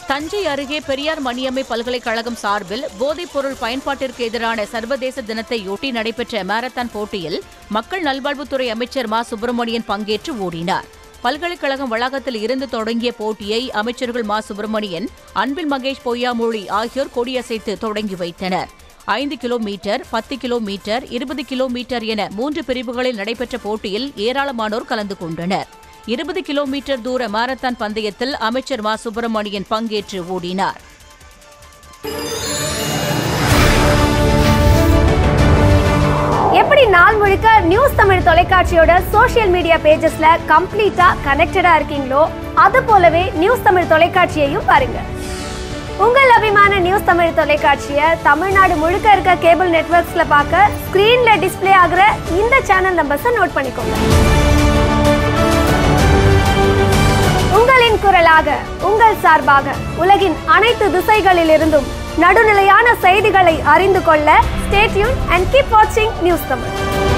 தஞ்சை அருகே பெரியார் மணியம்மை பல்கலைக்கழகம் சார்பில் போதைப் பொருள் பயன்பாட்டிற்கு எதிரான சர்வதேச தினத்தையொட்டி நடைபெற்ற மாரத்தான் போட்டியில் மக்கள் நல்வாழ்வுத்துறை அமைச்சர் மா சுப்பிரமணியன் பங்கேற்று ஓடினார் பல்கலைக்கழகம் வளாகத்தில் இருந்து தொடங்கிய போட்டியை அமைச்சர்கள் மா சுப்பிரமணியன் அன்பில் மகேஷ் பொய்யாமொழி ஆகியோர் கொடியசைத்து தொடங்கி வைத்தனர் ஐந்து கிலோமீட்டர் பத்து கிலோமீட்டர் இருபது கிலோமீட்டர் என மூன்று பிரிவுகளில் நடைபெற்ற போட்டியில் ஏராளமானோர் கலந்து கொண்டனர் இருபது கிலோமீட்டர் தூர மாரத்தான் பந்தயத்தில் அமைச்சர் மா சுப்பிரமணியன் பங்கேற்று ஓடினார் எப்படி நாள் முழுக்க நியூஸ் தமிழ் தொலைக்காட்சியோட சோஷியல் மீடியா பேஜஸ்ல கம்ப்ளீட்டா கனெக்டடா இருக்கீங்களோ அது போலவே நியூஸ் தமிழ் தொலைக்காட்சியையும் பாருங்க உங்கள் அபிமான நியூஸ் தமிழ் தொலைக்காட்சியை தமிழ்நாடு முழுக்க இருக்க கேபிள் நெட்வொர்க்ஸ்ல பார்க்க ஸ்கிரீன்ல டிஸ்ப்ளே ஆகுற இந்த சேனல் நம்பர்ஸை நோட் பண்ணிக்கோங்க உங்களின் குரலாக உங்கள் சார்பாக உலகின் அனைத்து திசைகளிலிருந்தும் நடுநிலையான செய்திகளை அறிந்து கொள்ள ஸ்டேட்யூன் அண்ட் கீப் வாட்சிங் நியூஸ் தமிழ்